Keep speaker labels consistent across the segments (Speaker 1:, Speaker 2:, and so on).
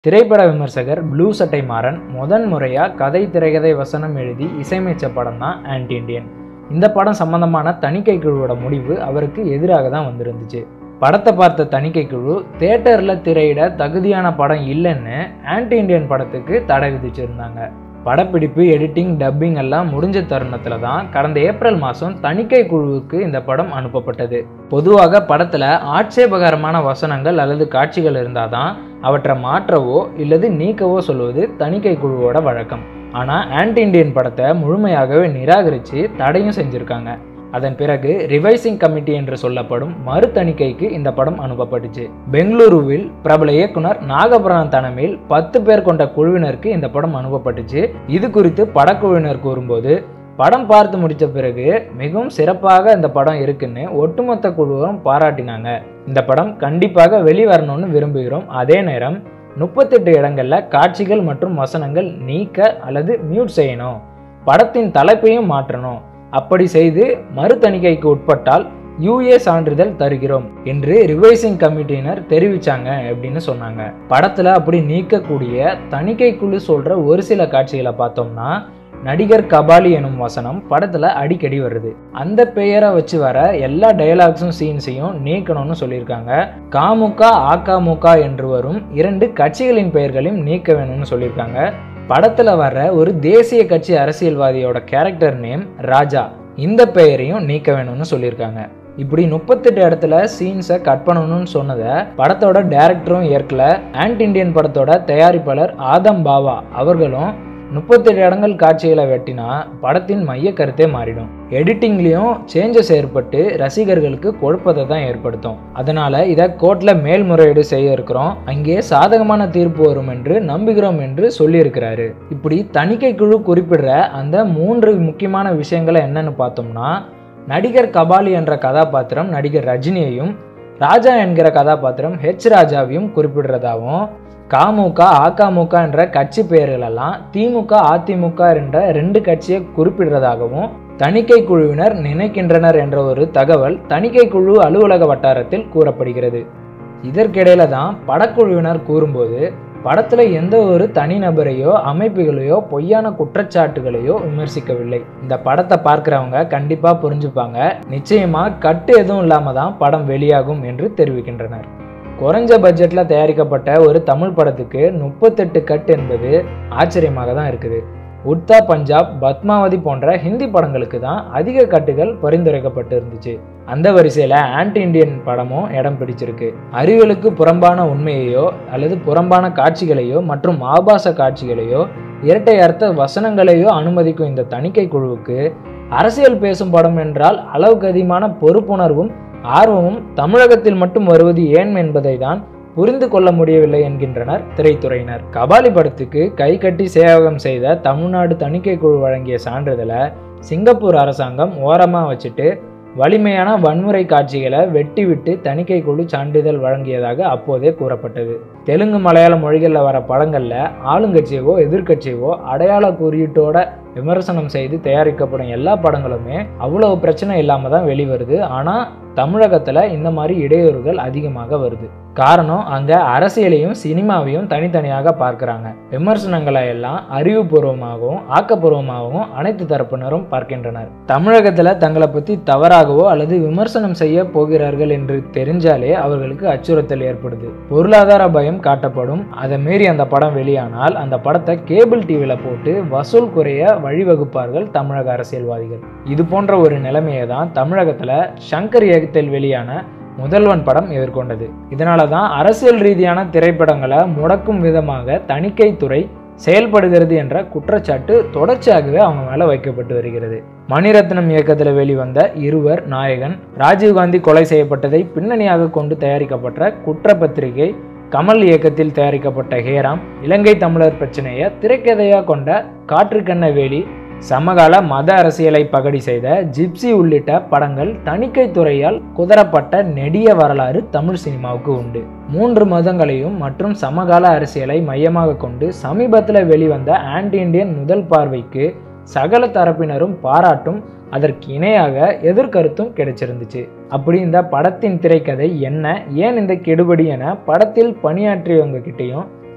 Speaker 1: திரைப்பட விமர்சகர் ப்ளூ சட்டை மாறன் முதன் முறையாக கதை திரைக்கதை வசனம் எழுதி இசையமைச்ச படம் தான் ஆன்டி இண்டியன் இந்த படம் சம்பந்தமான தணிக்கை குழுவோட முடிவு அவருக்கு எதிராக தான் வந்திருந்துச்சு படத்தை பார்த்த தணிக்கை குழு தேட்டரில் திரையிட தகுதியான படம் இல்லைன்னு ஆன்டி இண்டியன் படத்துக்கு தடை விதிச்சிருந்தாங்க படப்பிடிப்பு எடிட்டிங் டப்பிங் எல்லாம் முடிஞ்ச தருணத்தில் தான் கடந்த ஏப்ரல் மாதம் தணிக்கை குழுவுக்கு இந்த படம் அனுப்பப்பட்டது பொதுவாக படத்தில் ஆட்சேபகரமான வசனங்கள் அல்லது காட்சிகள் இருந்தால் தான் அவற்றை மாற்றவோ இல்லது நீக்கவோ சொல்வது தணிக்கை குழுவோட வழக்கம் ஆனால் ஆன்டி இண்டியன் படத்தை முழுமையாகவே நிராகரித்து தடையும் செஞ்சுருக்காங்க அதன் பிறகு ரிவைசிங் கமிட்டி என்று சொல்லப்படும் மறு தணிக்கைக்கு இந்த படம் அனுப்பப்பட்டுச்சு பெங்களூருவில் பிரபல இயக்குனர் நாகபுரம் தலைமையில் பத்து பேர் கொண்ட குழுவினருக்கு இந்த படம் அனுப்பப்பட்டுச்சு இது குறித்து படக்குழுவினர் கூறும்போது படம் பார்த்து முடித்த பிறகு மிகவும் சிறப்பாக இந்த படம் இருக்குன்னு ஒட்டுமொத்த குழுவும் பாராட்டினாங்க இந்த படம் கண்டிப்பாக வெளிவரணும்னு விரும்புகிறோம் அதே நேரம் முப்பத்தெட்டு இடங்கள்ல காட்சிகள் மற்றும் வசனங்கள் நீக்க அல்லது மியூட் செய்யணும் படத்தின் தலைப்பையும் மாற்றணும் அப்படி செய்து மறு தணிக்கைக்கு உட்பட்டால் யூஏ சான்றிதழ் தருகிறோம் என்று ரிவைசிங் கமிட்டியினர் தெரிவிச்சாங்க அப்படின்னு சொன்னாங்க படத்துல அப்படி நீக்கக்கூடிய தணிக்கை குழு சொல்ற ஒரு சில காட்சிகளை பார்த்தோம்னா நடிகர் கபாலி எனும் வசனம் படத்துல அடிக்கடி வருது அந்த பெயரை வச்சு வர எல்லா டயலாக்ஸும் சீன்ஸையும் நீக்கணும்னு சொல்லியிருக்காங்க காமுக அகமுக என்று வரும் இரண்டு கட்சிகளின் பெயர்களையும் நீக்க வேணும்னு சொல்லியிருக்காங்க படத்துல வர்ற ஒரு தேசிய கட்சி அரசியல்வாதியோட கேரக்டர் நேம் ராஜா இந்த பெயரையும் நீக்க வேணும்னு சொல்லியிருக்காங்க இப்படி முப்பத்தெட்டு இடத்துல சீன்ஸை கட் பண்ணணும்னு சொன்னதை படத்தோட டைரக்டரும் ஏற்கல ஆன்ட் இண்டியன் படத்தோட தயாரிப்பாளர் ஆதம் பாவா அவர்களும் முப்பத்தெட்டு இடங்கள் காட்சிகளை வெட்டினா படத்தின் மைய கருத்தே மாறிடும் எடிட்டிங்லேயும் சேஞ்சஸ் ஏற்பட்டு ரசிகர்களுக்கு குழப்பத்தை தான் ஏற்படுத்தும் அதனால இதை கோர்ட்டில் மேல்முறையீடு செய்ய இருக்கிறோம் அங்கே சாதகமான தீர்ப்பு வரும் என்று நம்புகிறோம் என்று சொல்லியிருக்கிறாரு இப்படி தணிக்கை குழு குறிப்பிடுற அந்த மூன்று முக்கியமான விஷயங்களை என்னன்னு பார்த்தோம்னா நடிகர் கபாலி என்ற கதாபாத்திரம் நடிகர் ரஜினியையும் ராஜா என்கிற கதாபாத்திரம் ஹெச் ராஜாவையும் குறிப்பிடுறதாகவும் கமுக அகமுக என்ற கட்சி பெயர்களெல்லாம் திமுக அதிமுக என்ற ரெண்டு கட்சியை குறிப்பிடுறதாகவும் தணிக்கை குழுவினர் நினைக்கின்றனர் என்ற ஒரு தகவல் தணிக்கை குழு அலுவலக வட்டாரத்தில் கூறப்படுகிறது இதற்கிடையில தான் படக்குழுவினர் கூறும்போது படத்துல எந்த ஒரு தனிநபரையோ அமைப்புகளையோ பொய்யான குற்றச்சாட்டுகளையோ விமர்சிக்கவில்லை இந்த படத்தை பார்க்குறவங்க கண்டிப்பா புரிஞ்சுப்பாங்க நிச்சயமா கட்டு எதுவும் இல்லாம தான் படம் வெளியாகும் என்று தெரிவிக்கின்றனர் குறைஞ்ச பட்ஜெட்டில் தயாரிக்கப்பட்ட ஒரு தமிழ் படத்துக்கு முப்பத்தெட்டு கட் என்பது ஆச்சரியமாக தான் இருக்குது உட்தா பஞ்சாப் பத்மாவதி போன்ற ஹிந்தி படங்களுக்கு தான் அதிக கட்டுகள் பரிந்துரைக்கப்பட்டு இருந்துச்சு அந்த வரிசையில் ஆன்டி இண்டியன் படமும் இடம் பிடிச்சிருக்கு அறிவியலுக்கு புறம்பான உண்மையையோ அல்லது புறம்பான காட்சிகளையோ மற்றும் ஆபாச காட்சிகளையோ இரட்டை அர்த்த வசனங்களையோ அனுமதிக்கும் இந்த தணிக்கை குழுவுக்கு அரசியல் பேசும் படம் என்றால் அளவுக்கு அதிகமான பொறுப்புணர்வும் ஆர்வமும் தமிழகத்தில் மட்டும் வருவது ஏன் என்பதை தான் புரிந்து கொள்ள முடியவில்லை என்கின்றனர் திரைத்துறையினர் கபாலி படத்துக்கு கை கட்டி சேவகம் செய்த தமிழ்நாடு தணிக்கை குழு வழங்கிய சான்றிதழை சிங்கப்பூர் அரசாங்கம் ஓரமாக வச்சுட்டு வலிமையான வன்முறை காட்சிகளை வெட்டி விட்டு தணிக்கை குழு சான்றிதழ் வழங்கியதாக அப்போதே கூறப்பட்டது தெலுங்கு மலையாள மொழிகளில் வர படங்களில் ஆளுங்கட்சியவோ எதிர்கட்சியவோ அடையாள குறியீட்டோட விமர்சனம் செய்து தயாரிக்கப்படும் எல்லா படங்களுமே அவ்வளவு பிரச்சனை இல்லாமல் தான் வெளிவருது ஆனால் தமிழகத்தில் இந்த மாதிரி இடையூறுகள் அதிகமாக வருது காரணம் அங்கே அரசியலையும் சினிமாவையும் தனித்தனியாக பார்க்குறாங்க விமர்சனங்களை எல்லாம் அறிவுபூர்வமாகவும் ஆக்கப்பூர்வமாகவும் அனைத்து தரப்பினரும் பார்க்கின்றனர் தமிழகத்தில் தங்களை பற்றி தவறாகவோ அல்லது விமர்சனம் செய்ய போகிறார்கள் என்று தெரிஞ்சாலே அவர்களுக்கு அச்சுறுத்தல் ஏற்படுது பொருளாதார பயம் காட்டப்படும் அதை மீறி அந்த படம் வெளியானால் அந்த படத்தை கேபிள் டிவியில் போட்டு வசூல் குறைய வழிவகுப்பார்கள் தமிழக அரசியல்வாதிகள் இது போன்ற ஒரு நிலைமையை தான் தமிழகத்தில் சங்கர் இயக்கத்தில் வெளியான முதல்வன் படம் எதிர்கொண்டது இதனால தான் அரசியல் ரீதியான திரைப்படங்களை முடக்கும் விதமாக தணிக்கைத்துறை செயல்படுகிறது என்ற குற்றச்சாட்டு தொடர்ச்சியாகவே அவங்க மேலே வைக்கப்பட்டு வருகிறது மணிரத்னம் இயக்கத்தில் வெளிவந்த இருவர் நாயகன் ராஜீவ்காந்தி கொலை செய்யப்பட்டதை பின்னணியாக கொண்டு தயாரிக்கப்பட்ட குற்றப்பத்திரிகை கமல் இயக்கத்தில் தயாரிக்கப்பட்ட ஹேராம் இலங்கை தமிழர் பிரச்சனையை திரைக்கதையாக கொண்ட காற்றுக்கண்ண வேலி சமகால மத அரசியலை பகடி செய்த ஜிப்சி உள்ளிட்ட படங்கள் தணிக்கை துறையால் குதரப்பட்ட நெடிய வரலாறு தமிழ் சினிமாவுக்கு உண்டு மூன்று மதங்களையும் மற்றும் சமகால அரசியலை மையமாக கொண்டு சமீபத்தில் வெளிவந்த ஆன்டி இண்டியன் முதல் பார்வைக்கு சகல தரப்பினரும் பாராட்டும் அதற்கு இணையாக எதிர்கருத்தும் கிடைச்சிருந்துச்சு அப்படி இந்த படத்தின் திரைக்கதை என்ன ஏன் இந்த கெடுபடி என படத்தில் பணியாற்றியவங்க கிட்டேயும்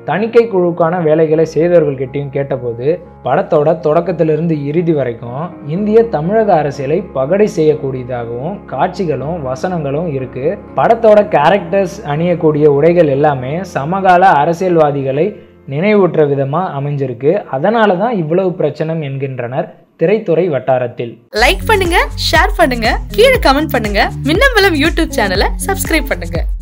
Speaker 1: தணிக்கை குழுக்கான வேலைகளை செய்தவர்கள்கிட்டையும் கேட்டபோது படத்தோட தொடக்கத்திலிருந்து இறுதி வரைக்கும் இந்திய தமிழக அரசியலை பகடை செய்யக்கூடியதாகவும் காட்சிகளும் வசனங்களும் இருக்கு படத்தோட கேரக்டர்ஸ் அணியக்கூடிய உடைகள் எல்லாமே சமகால அரசியல்வாதிகளை நினைவூற்ற விதமாக அமைஞ்சிருக்கு அதனால தான் இவ்வளவு பிரச்சனை என்கின்றனர் திரைத்துறை வட்டாரத்தில்
Speaker 2: லைக் பண்ணுங்க ஷேர் பண்ணுங்க கீழே கமெண்ட் பண்ணுங்க மின்னம்பலம் யூடியூப் சேனலை சப்ஸ்கிரைப் பண்ணுங்க